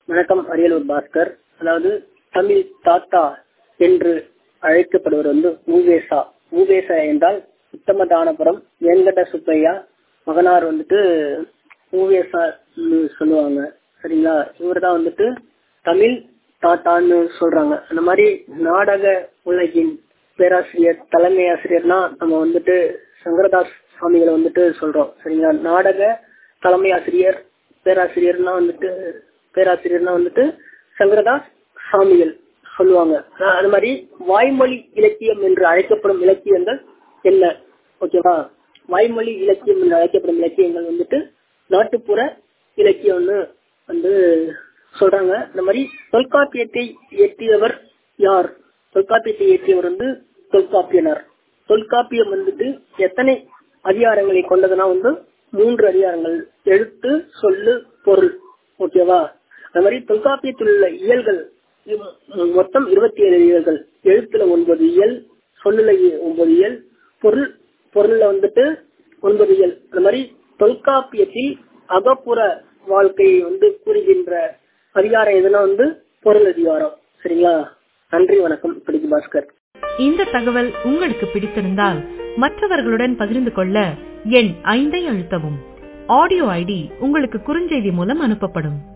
வணக்கம் அரியலூர் பாஸ்கர் அதாவது தமிழ் தாத்தா என்று அழைக்கப்படுவர் வந்து ஊவேசா ஊவேசா என்றால் உத்தமதானபுரம் வெங்கட சுப்பையா மகனார் வந்துட்டு ஊவேசா சொல்லுவாங்க சரிங்களா இவர் தான் வந்துட்டு தமிழ் தாத்தான்னு சொல்றாங்க அந்த மாதிரி நாடக உலகின் பேராசிரியர் தலைமை ஆசிரியர்னா நம்ம வந்துட்டு சங்கரதாஸ் சுவாமிகளை வந்துட்டு சொல்றோம் சரிங்களா நாடக தலைமை ஆசிரியர் பேராசிரியர்னா வந்துட்டு பேராசிரியர்னா வந்துட்டு சங்கரதாஸ் சுவாமிகள் சொல்லுவாங்க அது மாதிரி வாய்மொழி இலக்கியம் என்று அழைக்கப்படும் இலக்கியங்கள் என்ன ஓகேவா வாய்மொழி இலக்கியம் என்று அழைக்கப்படும் இலக்கியங்கள் வந்துட்டு நாட்டுப்புற இலக்கியம்னு வந்து சொல்றாங்க இந்த மாதிரி தொல்காப்பியத்தை இயற்றியவர் யார் தொல்காப்பியத்தை இயற்றியவர் வந்து தொல்காப்பியனர் தொல்காப்பியம் வந்துட்டு எத்தனை அதிகாரங்களை கொண்டதுன்னா வந்து மூன்று அதிகாரங்கள் எழுத்து சொல்லு பொருள் ஓகேவா அது மாதிரி தொல்காப்பியத்தில் உள்ள இயல்கள் மொத்தம் இருபத்தி ஏழு இயல்கள் எழுத்துல ஒன்பது இயல் சொல்லுல ஒன்பது இயல் பொருள் பொருள்ல வந்துட்டு ஒன்பது இயல் அந்த மாதிரி தொல்காப்பியத்தில் அகப்புற வாழ்க்கையை வந்து கூறுகின்ற அதிகாரம் எதுனா வந்து பொருள் அதிகாரம் சரிங்களா நன்றி வணக்கம் பிடிக்கு பாஸ்கர் இந்த தகவல் உங்களுக்கு பிடித்திருந்தால் மற்றவர்களுடன் பகிர்ந்து கொள்ள எண் ஐந்தை அழுத்தவும் ஆடியோ ஐடி உங்களுக்கு குறுஞ்செய்தி மூலம் அனுப்பப்படும்